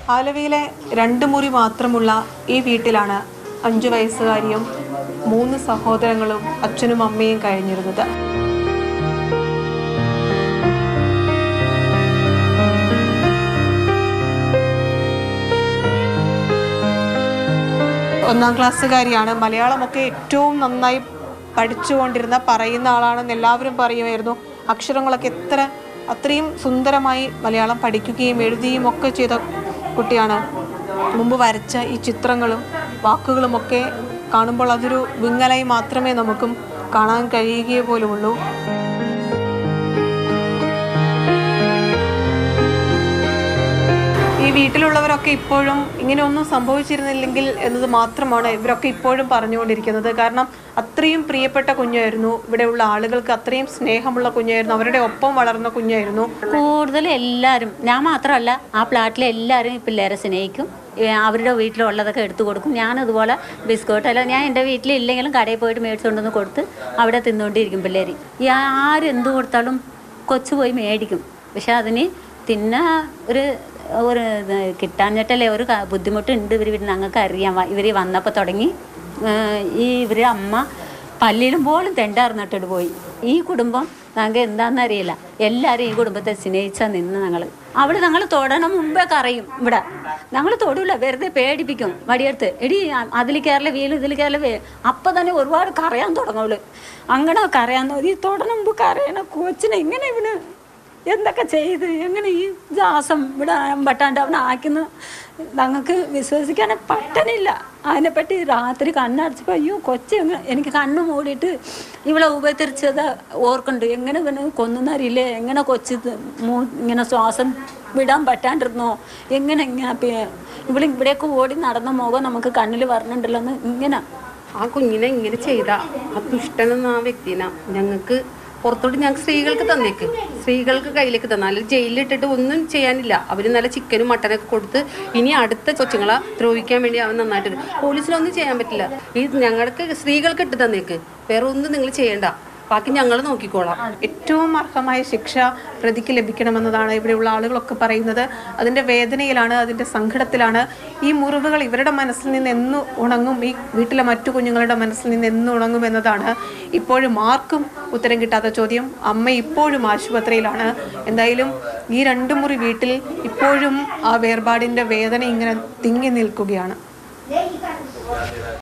ആലുവയിലെ രണ്ട് മുറി മാത്രമുള്ള ഈ വീട്ടിലാണ് അഞ്ചു വയസ്സുകാരിയും മൂന്ന് സഹോദരങ്ങളും അച്ഛനും അമ്മയും കഴിഞ്ഞിരുന്നത് ഒന്നാം ക്ലാസ്സുകാരിയാണ് മലയാളമൊക്കെ ഏറ്റവും നന്നായി പഠിച്ചുകൊണ്ടിരുന്ന പറയുന്ന ആളാണെന്ന് എല്ലാവരും പറയുമായിരുന്നു അക്ഷരങ്ങളൊക്കെ എത്ര അത്രയും സുന്ദരമായി മലയാളം പഠിക്കുകയും എഴുതുകയും ഒക്കെ ചെയ്ത കുട്ടിയാണ് മുമ്പ് വരച്ച ഈ ചിത്രങ്ങളും വാക്കുകളുമൊക്കെ കാണുമ്പോൾ അതൊരു വിങ്ങലായി മാത്രമേ നമുക്കും കാണാൻ കഴിയുകയേ പോലുമുള്ളൂ ഈ വീട്ടിലുള്ളവരൊക്കെ ഇപ്പോഴും ഇങ്ങനെ ഒന്നും സംഭവിച്ചിരുന്നില്ലെങ്കിൽ എന്നത് മാത്രമാണ് ഇവരൊക്കെ ഇപ്പോഴും പറഞ്ഞുകൊണ്ടിരിക്കുന്നത് കാരണം അത്രയും പ്രിയപ്പെട്ട കുഞ്ഞായിരുന്നു ഇവിടെയുള്ള ആളുകൾക്ക് അത്രയും സ്നേഹമുള്ള കുഞ്ഞായിരുന്നു അവരുടെ ഒപ്പം വളർന്ന കുഞ്ഞായിരുന്നു കൂടുതൽ എല്ലാവരും ഞാൻ മാത്രമല്ല ആ ഫ്ലാറ്റിലെ എല്ലാവരും ഈ പിള്ളേരെ സ്നേഹിക്കും ഏ, അവരുടെ വീട്ടിലുള്ളതൊക്കെ എടുത്തു കൊടുക്കും ഞാൻ അതുപോലെ ബിസ്ക്കറ്റ് അല്ല ഞാൻ എൻ്റെ വീട്ടിൽ ഇല്ലെങ്കിലും കടയിൽ പോയിട്ട് മേടിച്ചുകൊണ്ടൊന്ന് കൊടുത്ത് അവിടെ തിന്നുകൊണ്ടിരിക്കും പിള്ളേർ ഈ ആരും എന്ത് കൊടുത്താലും കൊച്ചു പോയി മേടിക്കും പക്ഷെ അതിന് തിന്ന ഒരു ഒരു ഇത് കിട്ടാഞ്ഞിട്ടല്ലേ ഒരു ക- ബുദ്ധിമുട്ടുണ്ട് ഇവർ ഞങ്ങൾക്ക് അറിയാം ഇവർ വന്നപ്പോൾ തുടങ്ങി ഏ, ഈ ഇവർ അമ്മ പല്ലിലും പോലും തെണ്ടാർന്നിട്ടിട്ട് പോയി ഈ കുടുംബം ഞങ്ങൾക്ക് എന്താണെന്ന് അറിയില്ല എല്ലാവരും ഈ കുടുംബത്തെ സ്നേഹിച്ചാൽ നിന്ന് ഞങ്ങൾ അവിടെ ഞങ്ങൾ തൊടണം മുമ്പേ കറയും ഇവിടെ ഞങ്ങൾ തൊടില്ല വെറുതെ പേടിപ്പിക്കും വടിയെടുത്ത് എടി അതിൽ കയറല വീലും ഇതിൽ കയറല വേ അപ്പം തന്നെ ഒരുപാട് കറയാൻ തുടങ്ങുള്ളൂ അങ്ങനെ കറയാൻ ഈ തൊടണം മുമ്പ് കരയണ കൊച്ചിനെ എങ്ങനെ ഇവന് എന്തൊക്കെ ചെയ്ത് എങ്ങനെ ഈ ജാസം ഇവിടെ അമ്പട്ടാണ്ട് അവനെ ആക്കുന്ന ഞങ്ങൾക്ക് വിശ്വസിക്കാൻ പറ്റണില്ല അതിനെപ്പറ്റി രാത്രി കണ്ണടച്ചപ്പോൾ അയ്യോ കൊച്ചു എങ്ങനെ എനിക്ക് കണ്ണ് മൂടിയിട്ട് ഇവളെ ഉപദ്രവിച്ചത് ഓർക്കുന്നുണ്ട് എങ്ങനെ ഇവന് കൊന്നുന്നറിയില്ലേ എങ്ങനെ കൊച്ച് ഇത് മൂ ഇങ്ങനെ ശ്വാസം വിടാൻ പറ്റാണ്ടിരുന്നോ എങ്ങനെ ഇങ്ങനെ പി- ഇവള് ഇവിടേക്ക് ഓടി നടന്ന മുഖം നമുക്ക് കണ്ണിൽ വരണുണ്ടല്ലോ എന്ന് ഇങ്ങനെ ആ കുഞ്ഞിനെ ഇങ്ങനെ ചെയ്ത ആ ദുഷ്ടനെന്ന ആ വ്യക്തിനെ ഞങ്ങൾക്ക് പുറത്തോട്ട് ഞങ്ങൾക്ക് സ്ത്രീകൾക്ക് തന്നേക്ക് സ്ത്രീകൾക്ക് കയ്യിലേക്ക് തന്നാൽ ജയിലിലിട്ടിട്ട് ഒന്നും ചെയ്യാനില്ല അവർ നല്ല ചിക്കനും മട്ടനൊക്കെ കൊടുത്ത് ഇനി അടുത്ത കൊച്ചുങ്ങളെ ദ്രോഹിക്കാൻ വേണ്ടി അവൻ നന്നായിട്ട് പോലീസിലൊന്നും ചെയ്യാൻ പറ്റില്ല ഈ ഞങ്ങൾക്ക് സ്ത്രീകൾക്ക് ഇട്ട് തന്നേക്ക് വേറെ ഒന്നും നിങ്ങൾ ചെയ്യണ്ട ബാക്കി ഞങ്ങൾ നോക്കിക്കോളാം ഏറ്റവും അർഹമായ ശിക്ഷ പ്രതിക്ക് ലഭിക്കണമെന്നതാണ് ഇവിടെയുള്ള ആളുകളൊക്കെ പറയുന്നത് അതിൻ്റെ വേദനയിലാണ് അതിൻ്റെ സങ്കടത്തിലാണ് ഈ മുറിവുകൾ ഇവരുടെ മനസ്സിൽ നിന്ന് എന്ന് ഉണങ്ങും ഈ വീട്ടിലെ മറ്റു കുഞ്ഞുങ്ങളുടെ മനസ്സിൽ നിന്ന് എന്ന് ഉണങ്ങും എന്നതാണ് ഇപ്പോഴും ആർക്കും ഉത്തരം കിട്ടാത്ത ചോദ്യം അമ്മ ഇപ്പോഴും ആശുപത്രിയിലാണ് എന്തായാലും ഈ രണ്ടു മുറി വീട്ടിൽ ഇപ്പോഴും ആ വേർപാടിൻ്റെ വേദന ഇങ്ങനെ തിങ്ങി നിൽക്കുകയാണ്